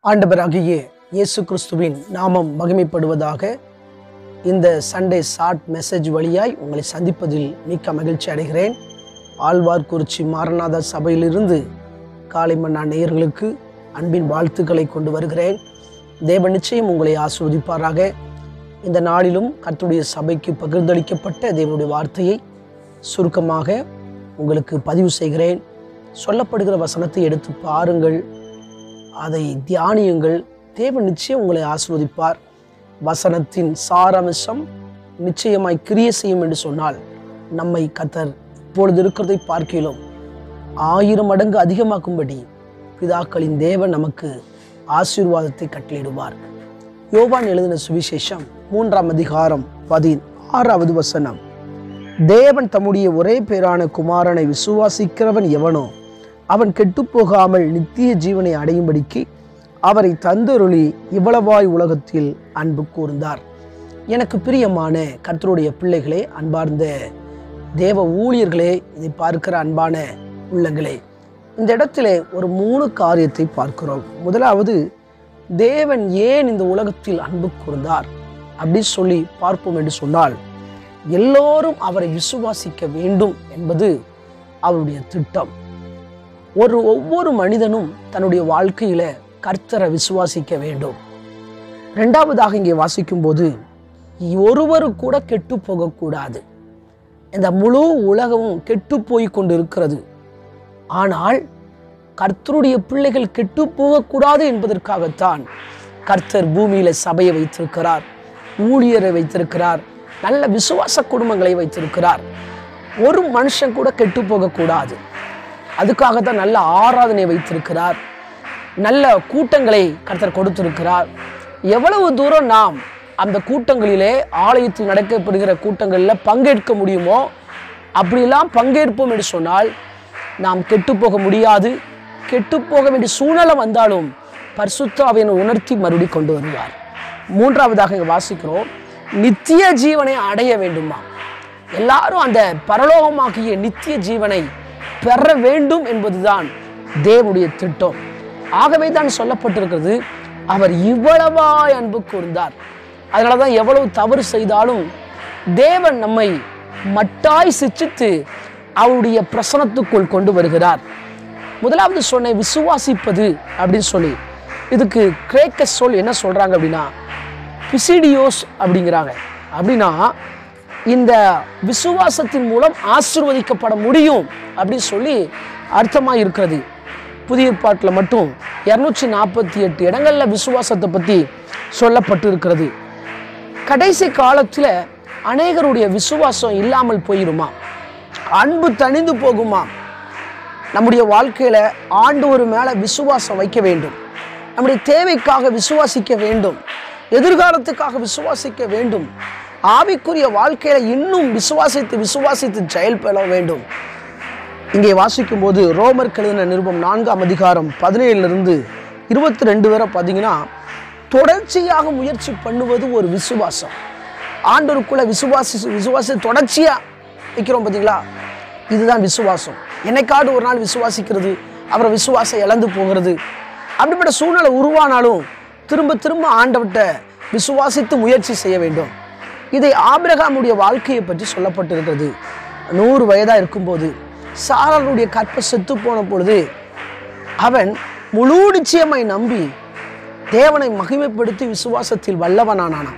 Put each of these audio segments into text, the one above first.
ஆண்டவராகிய இயேசு கிறிஸ்துவின் நாமம் மகிமைப்படுவதாக இந்த சண்டே ஷார்ட் மெசேஜ் வழியாய் உங்களை சந்திப்பதில் மிக்க மகிழ்ச்சி அடைகிறேன் ஆழ்வார்குறிச்சி மாரநாத சபையிலிருந்து காலை மன்னா நேயர்களுக்கு அன்பின் வாழ்த்துக்களை கொண்டு வருகிறேன் தேவ நிச்சயம் உங்களை ஆஸ்வதிப்பாராக இந்த நாளிலும் கர்த்தருடைய சபைக்கு பகிர்ந்தளிக்கப்பட்ட தேவனுடைய வார்த்தையை சுருக்கமாக உங்களுக்கு பதிவு செய்கிறேன் சொல்லப்படுகிற வசனத்தை எடுத்து பாருங்கள் அதை தியானியுங்கள் தேவன் நிச்சயம் உங்களை ஆஸ்வதிப்பார் வசனத்தின் சாராம்சம் நிச்சயமாய் கிரிய செய்யும் என்று சொன்னால் நம்மை கத்தர் இப்பொழுது இருக்கிறதை பார்க்கிலும் ஆயிரம் மடங்கு அதிகமாக்கும்படி பிதாக்களின் தேவன் நமக்கு ஆசீர்வாதத்தை கட்டளையிடுவார் யோவான் எழுதின சுவிசேஷம் மூன்றாம் அதிகாரம் பதினாறாவது வசனம் தேவன் தம்முடைய ஒரே பேரான குமாரனை விசுவாசிக்கிறவன் எவனோ அவன் கெட்டுப்போகாமல் நித்திய ஜீவனை அடையும்படிக்கு அவரை தந்தருளி இவ்வளவாய் உலகத்தில் அன்பு கூர்ந்தார் எனக்கு பிரியமான கர்த்தருடைய பிள்ளைகளே அன்பார்ந்த தேவ ஊழியர்களே இதை பார்க்கிற அன்பான உள்ளங்களே இந்த இடத்திலே ஒரு மூணு காரியத்தை பார்க்கிறோம் முதலாவது தேவன் ஏன் இந்த உலகத்தில் அன்பு கூர்ந்தார் அப்படி சொல்லி பார்ப்போம் என்று சொன்னால் எல்லோரும் அவரை விசுவாசிக்க வேண்டும் என்பது அவருடைய திட்டம் ஒரு ஒவ்வொரு மனிதனும் தன்னுடைய வாழ்க்கையில கர்த்தரை விசுவாசிக்க வேண்டும் ரெண்டாவதாக இங்கே வாசிக்கும் போது ஒருவரு கூட கெட்டு போகக்கூடாது இந்த முழு உலகமும் கெட்டு போய் கொண்டு இருக்கிறது ஆனால் கர்த்தருடைய பிள்ளைகள் கெட்டு போகக்கூடாது என்பதற்காகத்தான் கர்த்தர் பூமியில சபையை வைத்திருக்கிறார் ஊழியரை வைத்திருக்கிறார் நல்ல விசுவாச குடும்பங்களை வைத்திருக்கிறார் ஒரு மனுஷன் கூட கெட்டு போகக்கூடாது அதுக்காக தான் நல்ல ஆராதனை வைத்திருக்கிறார் நல்ல கூட்டங்களை கர்த்தர் கொடுத்திருக்கிறார் எவ்வளவு தூரம் நாம் அந்த கூட்டங்களிலே ஆலயத்தில் நடக்கப்படுகிற கூட்டங்களில் பங்கேற்க முடியுமோ அப்படிலாம் பங்கேற்போம் என்று சொன்னால் நாம் கெட்டு போக முடியாது கெட்டு போக வேண்டிய சூழ்நிலை வந்தாலும் பரிசுத்தாவியனை உணர்த்தி மறுபடி கொண்டு வருவார் மூன்றாவதாக இங்கே வாசிக்கிறோம் நித்திய ஜீவனை அடைய வேண்டுமா எல்லாரும் அந்த பரலோகமாகிய நித்திய ஜீவனை பெற வேண்டும் என்பதுதான் தேவனுடைய திட்டம் ஆகவே தான் சொல்லப்பட்டிருக்கிறது அவர் இவ்வளவாய் அன்பு கூர்ந்தார் அதனால தான் எவ்வளவு தவறு செய்தாலும் தேவன் நம்மை மட்டாய் சிச்சித்து அவருடைய பிரசனத்துக்குள் கொண்டு வருகிறார் முதலாவது சொன்ன விசுவாசிப்பது அப்படின்னு சொல்லி இதுக்கு கிரேக்க சொல் என்ன சொல்றாங்க அப்படின்னா பிசிடியோஸ் அப்படிங்கிறாங்க அப்படின்னா இந்த விசுவாசத்தின் மூலம் ஆசிர்வதிக்கப்பட முடியும் அப்படின்னு சொல்லி அர்த்தமாக இருக்கிறது புதிய பாட்டில் மட்டும் இரநூற்றி நாற்பத்தி எட்டு இடங்களில் விசுவாசத்தை பற்றி சொல்லப்பட்டு இருக்கிறது கடைசி காலத்தில் அநேகருடைய விசுவாசம் இல்லாமல் போயிருமா அன்பு தணிந்து போகுமா நம்முடைய வாழ்க்கையில் ஆண்டவர் மேலே விசுவாசம் வைக்க வேண்டும் நம்முடைய தேவைக்காக விசுவாசிக்க வேண்டும் எதிர்காலத்துக்காக விசுவாசிக்க வேண்டும் ஆவிக்குரிய வாழ்க்கையில இன்னும் விசுவாசித்து விசுவாசித்து செயல் பெற வேண்டும் இங்கே வாசிக்கும் போது ரோமர் கழுதின நிருபம் நான்காம் அதிகாரம் பதினேழுலேருந்து இருபத்தி ரெண்டு வரை பார்த்தீங்கன்னா தொடர்ச்சியாக முயற்சி பண்ணுவது ஒரு விசுவாசம் ஆண்டோருக்குள்ள விசுவாசி விசுவாசி தொடர்ச்சியாக வைக்கிறோம் பார்த்தீங்களா இதுதான் விசுவாசம் என்னைக்காடு ஒரு நாள் விசுவாசிக்கிறது அவரை விசுவாசம் இழந்து போகிறது அப்படிப்பட்ட சூழ்நிலை உருவானாலும் திரும்ப திரும்ப ஆண்டவர்கிட்ட விசுவாசித்து முயற்சி செய்ய வேண்டும் இதை ஆபிரகாமுடைய வாழ்க்கையை பற்றி சொல்லப்பட்டிருக்கிறது நூறு வயதாக இருக்கும்போது சாரனுடைய கற்ப செத்து போன பொழுது அவன் முழு நிச்சயமாய் நம்பி தேவனை மகிமைப்படுத்தி விசுவாசத்தில் வல்லவனானான்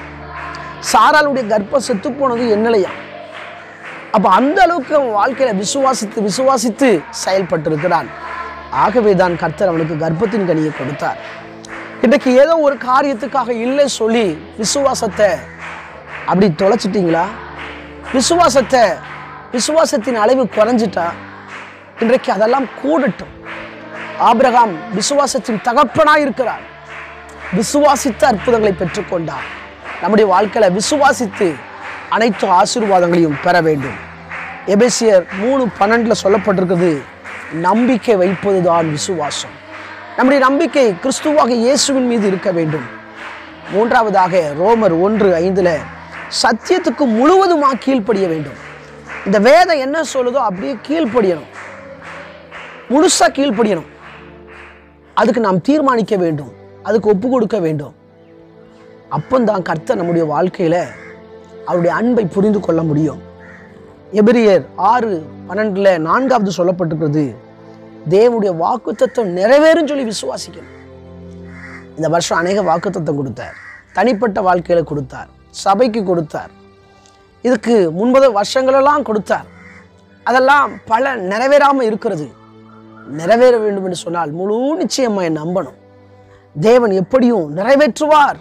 சாராளுடைய கர்ப்பம் செத்து போனது என்னலையா அப்போ அந்த அளவுக்கு அவன் வாழ்க்கையில விசுவாசித்து விசுவாசித்து செயல்பட்டிருக்கிறான் ஆகவே தான் கர்த்தர் அவனுக்கு கர்ப்பத்தின் கனியை கொடுத்தார் இன்றைக்கு ஏதோ ஒரு காரியத்துக்காக இல்லை சொல்லி விசுவாசத்தை அப்படி தொலைச்சிட்டிங்களா விசுவாசத்தை விசுவாசத்தின் அளவு குறைஞ்சிட்டா இன்றைக்கு அதெல்லாம் கூடட்டும் ஆபிரகாம் விசுவாசத்தின் தகப்பனாய் இருக்கிறார் விசுவாசித்த அற்புதங்களை பெற்றுக்கொண்டார் நம்முடைய வாழ்க்கையில விசுவாசித்து அனைத்து ஆசீர்வாதங்களையும் பெற வேண்டும் எபேசியர் மூணு பன்னெண்டுல சொல்லப்பட்டிருக்கிறது நம்பிக்கை வைப்பதுதான் விசுவாசம் நம்முடைய நம்பிக்கை கிறிஸ்துவாக இயேசுவின் மீது இருக்க வேண்டும் மூன்றாவதாக ரோமர் ஒன்று ஐந்துல சத்தியத்துக்கு முழுவதுமாக கீழ்ப்படிய வேண்டும் இந்த வேதம் என்ன சொல்லுதோ அப்படியே கீழ்ப்படியணும் முழுசா கீழ்ப்படியணும் அதுக்கு நாம் தீர்மானிக்க வேண்டும் அதுக்கு ஒப்பு கொடுக்க வேண்டும் அப்பந்தான் கர்த்தர் நம்முடைய வாழ்க்கையில அவருடைய அன்பை புரிந்து கொள்ள முடியும் எபிரியர் ஆறு பன்னெண்டுல நான்காவது சொல்லப்பட்டிருக்கிறது தேவனுடைய வாக்குத்தத்தம் நிறைவேறும் சொல்லி விசுவாசிக்கணும் இந்த வருஷம் அநேக வாக்குத்தத்தம் கொடுத்தார் தனிப்பட்ட வாழ்க்கையில கொடுத்தார் சபைக்கு கொடுத்தார் இதுக்கு முன்பது வருஷங்களெல்லாம் கொடுத்தார் அதெல்லாம் பல நிறைவேறாமல் இருக்கிறது நிறைவேற வேண்டும் என்று சொன்னால் முழு நிச்சயமாய் நம்பணும் தேவன் எப்படியும் நிறைவேற்றுவார்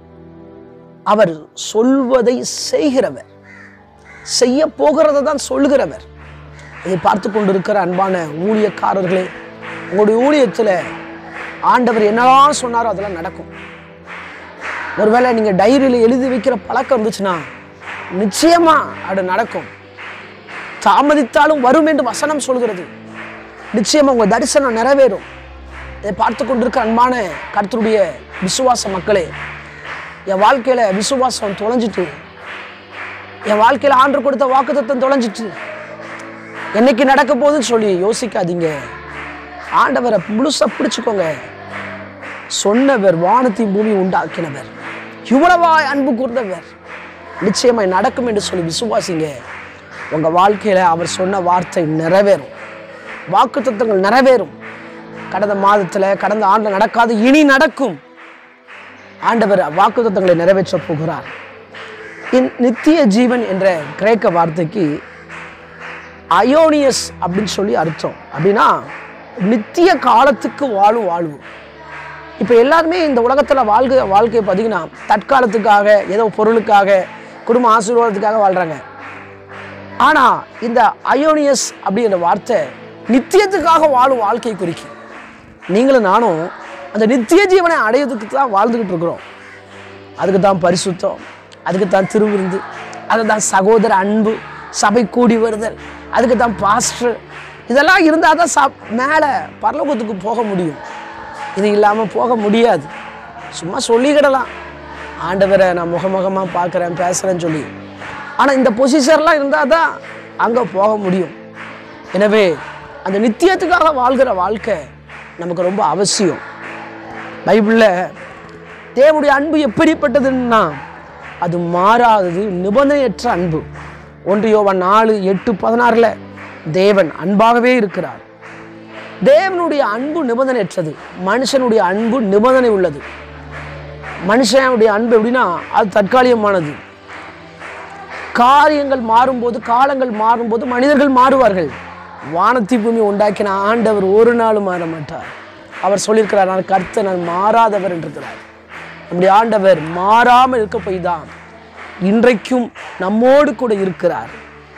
அவர் சொல்வதை செய்கிறவர் செய்ய போகிறதை தான் சொல்லுகிறவர் இதை பார்த்து கொண்டிருக்கிற அன்பான ஊழியக்காரர்களே உங்களுடைய ஊழியத்தில் ஆண்டவர் என்னெல்லாம் சொன்னாரோ அதெல்லாம் நடக்கும் ஒருவேளை நீங்கள் டைரியில் எழுதி வைக்கிற பழக்கம் இருந்துச்சுன்னா நிச்சயமா அது நடக்கும் தாமதித்தாலும் வரும் என்று வசனம் சொல்கிறது நிச்சயமா உங்க தரிசனம் நிறைவேறும் இதை பார்த்து கொண்டிருக்க அன்பான கர்த்தருடைய விசுவாச மக்களே என் வாழ்க்கையில விசுவாசம் தொலைஞ்சிட்டு என் வாழ்க்கையில ஆண்டு கொடுத்த வாக்குத்தத்தம் தொலைஞ்சிட்டு என்னைக்கு நடக்க போகுதுன்னு சொல்லி யோசிக்காதீங்க ஆண்டவரை முழுசா பிடிச்சுக்கோங்க சொன்னவர் வானத்தையும் பூமி உண்டாக்கினவர் இவ்வளவாய் அன்பு கூர்ந்தவர் நிச்சயமாய் நடக்கும் என்று சொல்லி விசுவாசிங்க உங்க வாழ்க்கையில அவர் சொன்ன வார்த்தை நிறைவேறும் வாக்குத்தத்தங்கள் நிறைவேறும் கடந்த மாதத்துல கடந்த ஆண்டுல நடக்காது இனி நடக்கும் ஆண்டவர் வாக்குத்தத்தங்களை நிறைவேற்ற போகிறார் இன் நித்திய ஜீவன் என்ற கிரேக்க வார்த்தைக்கு அயோனியஸ் அப்படின்னு சொல்லி அர்த்தம் அப்படின்னா நித்திய காலத்துக்கு வாழும் வாழ்வு இப்போ எல்லாருமே இந்த உலகத்தில் வாழ்க்கை வாழ்க்கையை பார்த்தீங்கன்னா தற்காலத்துக்காக ஏதோ பொருளுக்காக குடும்ப ஆசீர்வாதத்துக்காக வாழ்கிறாங்க ஆனால் இந்த அயோனியஸ் அப்படிங்கிற வார்த்தை நித்தியத்துக்காக வாழும் வாழ்க்கை குறிக்கும் நீங்களும் நானும் அந்த நித்திய ஜீவனை அடையிறதுக்கு தான் வாழ்ந்துக்கிட்டு இருக்கிறோம் அதுக்கு தான் பரிசுத்தம் அதுக்கு தான் திருவிருந்து அதுக்கு தான் சகோதர அன்பு சபை கூடி வருதல் அதுக்கு தான் பாஸ்டர் இதெல்லாம் இருந்தால் தான் சா மேலே பரலோகத்துக்கு போக முடியும் இது இல்லாமல் போக முடியாது சும்மா சொல்லிக்கிடலாம் ஆண்டவரை நான் முகமுகமாக பார்க்குறேன் பேசுகிறேன்னு சொல்லி ஆனால் இந்த பொசிஷன்லாம் இருந்தால் தான் அங்கே போக முடியும் எனவே அந்த நித்தியத்துக்காக வாழ்கிற வாழ்க்கை நமக்கு ரொம்ப அவசியம் பைபிளில் தேவனுடைய அன்பு எப்படிப்பட்டதுன்னா அது மாறாதது நிபந்தனையற்ற அன்பு ஒன்று யோவான் நாலு எட்டு பதினாறுல தேவன் அன்பாகவே இருக்கிறார் தேவனுடைய அன்பு நிபந்தனையற்றது மனுஷனுடைய அன்பு நிபந்தனை உள்ளது மனுஷனுடைய அன்பு எப்படின்னா அது தற்காலிகமானது காரியங்கள் மாறும்போது காலங்கள் மாறும்போது மனிதர்கள் மாறுவார்கள் வானத்தி பூமி உண்டாக்கின ஆண்டவர் ஒரு நாளும் மாற மாட்டார் அவர் சொல்லியிருக்கிறார் நான் கர்த்தர் நான் மாறாதவர் என்றிருக்கிறார் நம்முடைய ஆண்டவர் மாறாமல் இருக்க போய் தான் இன்றைக்கும் நம்மோடு கூட இருக்கிறார்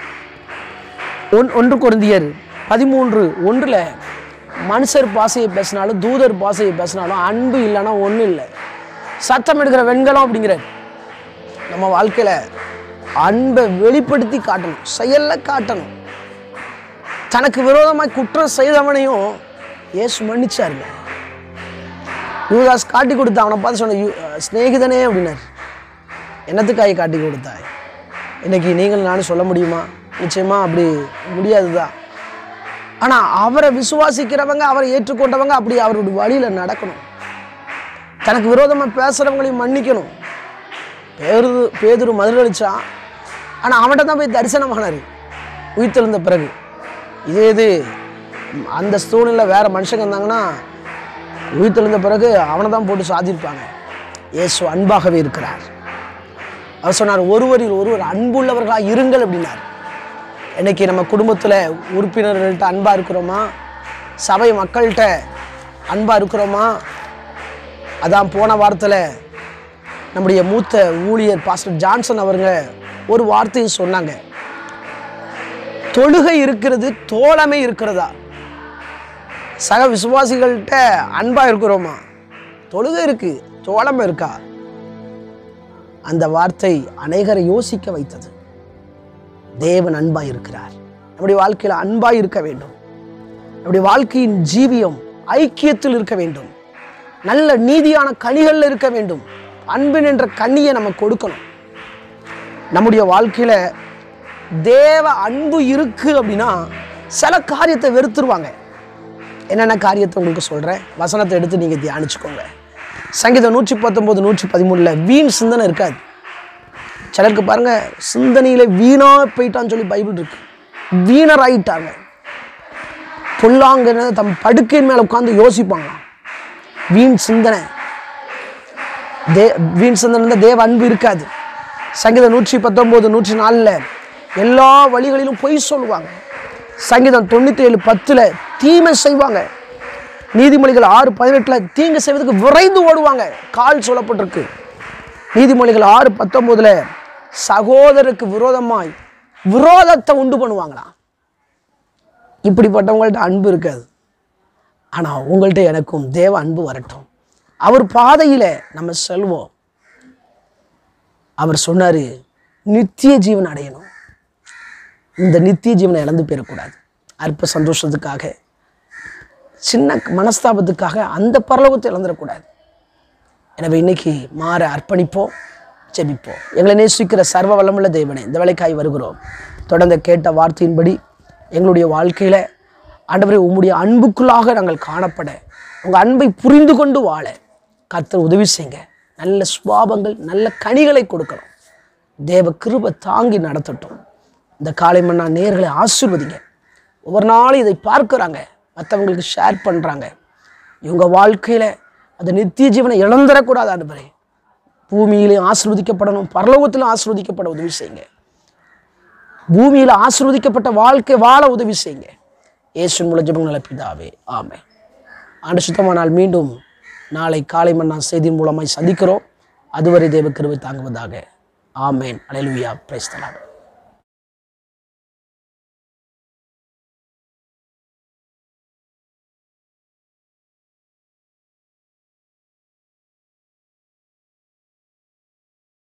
ஒன் ஒன்று குருந்தியர் பதிமூன்று ஒன்றில் மனுஷர் பாசையை பேசினாலும் தூதர் பாசையை பேசினாலும் அன்பு இல்லைன்னா ஒன்றும் இல்லை சத்தம் எடுக்கிற வெண்கலம் அப்படிங்கிறார் நம்ம வாழ்க்கையில் அன்பை வெளிப்படுத்தி காட்டணும் செயலில் காட்டணும் தனக்கு விரோதமாய் குற்றம் செய்தவனையும் இயேசு மன்னிச்சாருங்க யூதாஸ் காட்டி கொடுத்த அவனை பார்த்து சொன்ன "யூ- சிநேகிதனே அப்படின்னார் என்னத்துக்காய் காட்டி கொடுத்தாய் இன்னைக்கு நீங்கள் நானும் சொல்ல முடியுமா நிச்சயமா அப்படி முடியாது தான் ஆனால் அவரை விசுவாசிக்கிறவங்க அவரை ஏற்றுக்கொண்டவங்க அப்படி அவருடைய வழியில் நடக்கணும் தனக்கு விரோதமாக பேசுகிறவங்களையும் மன்னிக்கணும் பேரு பேதுரு மதுரளிச்சான் ஆனால் அவன்கிட்ட தான் போய் தரிசனமானார் உயிர்த்தெழுந்த பிறகு இதே இது ம், அந்த சூழ்நிலை வேற மனுஷங்க இருந்தாங்கன்னா உயிர்த்தெழுந்த பிறகு அவனை தான் போட்டு சாதிப்பாங்க இயேசு அன்பாகவே இருக்கிறார் அவர் சொன்னார் ஒருவரில் ஒருவர் அன்புள்ளவர்களாக இருங்கள் அப்படின்னார் இன்னைக்கு நம்ம குடும்பத்தில் உறுப்பினர்கள்ட்ட அன்பாக இருக்கிறோமா சபை மக்கள்கிட்ட அன்பாக இருக்கிறோமா அதான் போன வாரத்தில் நம்முடைய மூத்த ஊழியர் பாஸ்டர் ஜான்சன் அவருங்க ஒரு வார்த்தையை சொன்னாங்க தொழுகை இருக்கிறது தோழமை இருக்கிறதா சக விசுவாசிகள்கிட்ட அன்பா இருக்கிறோமா தொழுகை இருக்கு தோழமை இருக்கா அந்த வார்த்தை அநேகரை யோசிக்க வைத்தது தேவன் அன்பாய் இருக்கிறார் நம்முடைய வாழ்க்கையில் அன்பாய் இருக்க வேண்டும் நம்முடைய வாழ்க்கையின் ஜீவியம் ஐக்கியத்தில் இருக்க வேண்டும் நல்ல நீதியான கனிகளில் இருக்க வேண்டும் அன்பின் என்ற கண்ணியை நம்ம கொடுக்கணும் நம்முடைய வாழ்க்கையில தேவ அன்பு இருக்கு அப்படின்னா சில காரியத்தை வெறுத்துருவாங்க என்னென்ன காரியத்தை உங்களுக்கு சொல்கிறேன் வசனத்தை எடுத்து நீங்கள் தியானிச்சுக்கோங்க சங்கீதம் நூற்றி பத்தொம்போது நூற்றி பதிமூணில் வீண் சிந்தனை இருக்காது சிலருக்கு பாருங்க சிந்தனையில வீணா போயிட்டான்னு சொல்லி பைபிள் இருக்கு வீணர் ஆயிட்டாங்க பொல்லாங்கன்னு தம் படுக்கையின் மேல உட்காந்து யோசிப்பாங்களாம் வீண் சிந்தனை தே வீண் சிந்தனை இருந்தால் தேவ அன்பு இருக்காது சங்கீதம் நூற்றி பத்தொம்போது நூற்றி நாலில் எல்லா வழிகளிலும் பொய் சொல்லுவாங்க சங்கீதம் தொண்ணூற்றி ஏழு பத்தில் தீமை செய்வாங்க நீதிமொழிகள் ஆறு பதினெட்டில் தீங்கு செய்வதற்கு விரைந்து ஓடுவாங்க கால் சொல்லப்பட்டிருக்கு நீதிமொழிகள் ஆறு பத்தொம்போதில் சகோதரருக்கு விரோதமாய் விரோதத்தை உண்டு பண்ணுவாங்களாம் இப்படிப்பட்டவங்கள்ட்ட அன்பு இருக்காது ஆனால் உங்கள்கிட்ட எனக்கும் தேவ அன்பு வரட்டும் அவர் பாதையில் நம்ம செல்வோம் அவர் சொன்னார் நித்திய ஜீவன் அடையணும் இந்த நித்திய ஜீவனை இழந்து போயிடக்கூடாது அற்ப சந்தோஷத்துக்காக சின்ன மனஸ்தாபத்துக்காக அந்த பரலோகத்தை இழந்துடக்கூடாது எனவே இன்னைக்கு மாற அர்ப்பணிப்போம் ஜெபிப்போம் எங்களை நேசிக்கிற சர்வ வல்லமுள்ள தேவனே இந்த வேலைக்காய் வருகிறோம் தொடர்ந்து கேட்ட வார்த்தையின்படி எங்களுடைய வாழ்க்கையில் ஆண்டவரே உம்முடைய அன்புக்குள்ளாக நாங்கள் காணப்பட உங்கள் அன்பை புரிந்து கொண்டு வாழ கர்த்தர் உதவி செய்யுங்க நல்ல சுவாபங்கள் நல்ல கனிகளை கொடுக்கணும் தேவ கிருபை தாங்கி நடத்தட்டும் இந்த காலை மன்னா நேர்களை ஆசீர்வதிங்க ஒவ்வொரு நாளும் இதை பார்க்குறாங்க மற்றவங்களுக்கு ஷேர் பண்ணுறாங்க இவங்க வாழ்க்கையில் அந்த நித்திய ஜீவனை இழந்துடக்கூடாது ஆண்டவரே பூமியிலையும் ஆசீர்வதிக்கப்படணும் பரலோகத்திலும் ஆசீர்வதிக்கப்பட உதவி செய்யுங்க பூமியில் ஆசீர்வதிக்கப்பட்ட வாழ்க்கை வாழ உதவி செய்யுங்க இயேசு மூல ஜெபம் நல்ல பிதாவே ஆமே ஆண்டு சுத்தமானால் மீண்டும் நாளை காலை மன்னா செய்தி மூலமாய் சந்திக்கிறோம் அதுவரை தேவ கிருபை தாங்குவதாக ஆமேன் அலையலுவியா பிரைஸ்தலாக